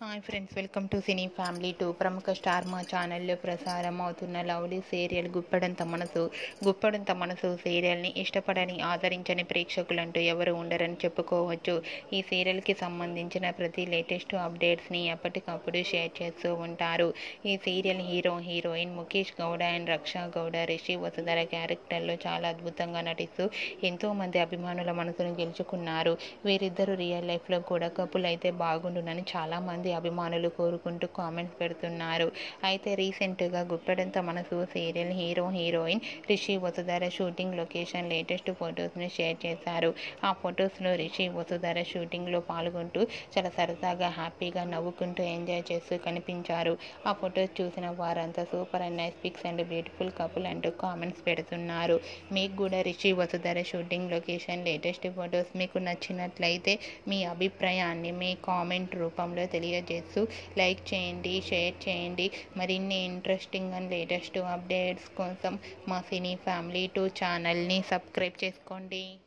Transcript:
hi friends welcome to cine family two ప్రముఖ star Maa ఛానల్లో ప్రసారం అవుతున్న లవ్లీ సీరియల్ గుప్పడంత మనసు గుప్పడంత మనసు సీరియల్ని ఇష్టపడని ఆదరించని ప్రేక్షకులంటూ ఎవరు ఉండరని చెప్పుకోవచ్చు ఈ సీరియల్కి సంబంధించిన ప్రతి లేటెస్ట్ అప్డేట్స్ని ఎప్పటికప్పుడు షేర్ చేస్తూ ఉంటారు ఈ serial hero heroine Mukesh Gowda and Raksha Gowda Rishi Vasudhara క్యారెక్టర్లో చాలా అద్భుతంగా నటిస్తూ ఎంతో మంది అభిమానుల మనసును గెలుచుకున్నారు వీరిద్దరూ రియల్ లైఫ్లో కూడా కపుల్ అయితే బాగుండునని చాలా మంది అభిమానులు కోరుకుంటూ కామెంట్స్ పెడుతున్నారు అయితే రీసెంట్గా Guppedantha Manasu serial hero heroine Rishi Vasudhara shooting location latest ఫొటోస్ని షేర్ చేశారు ఆ ఫొటోస్లో రిషి వసుధర షూటింగ్లో పాల్గొంటూ చాలా సరదాగా హ్యాపీగా నవ్వుకుంటూ ఎంజాయ్ చేస్తూ కనిపించారు ఆ ఫొటోస్ చూసిన వారంతా super and nice pics and beautiful couple అంటూ కామెంట్స్ పెడుతున్నారు మీకు కూడా Rishi Vasudhara shooting location latest photos మీకు నచ్చినట్లయితే మీ అభిప్రాయాన్ని మీ కామెంట్ రూపంలో తెలియజేస్తూ లైక్ చేయండి షేర్ చేయండి మరిన్ని ఇంట్రెస్టింగ్ అండ్ లేటెస్ట్ అప్డేట్స్ కోసం మా సినీ ఫ్యామిలీ టూ ఛానల్ని సబ్స్క్రైబ్ చేసుకోండి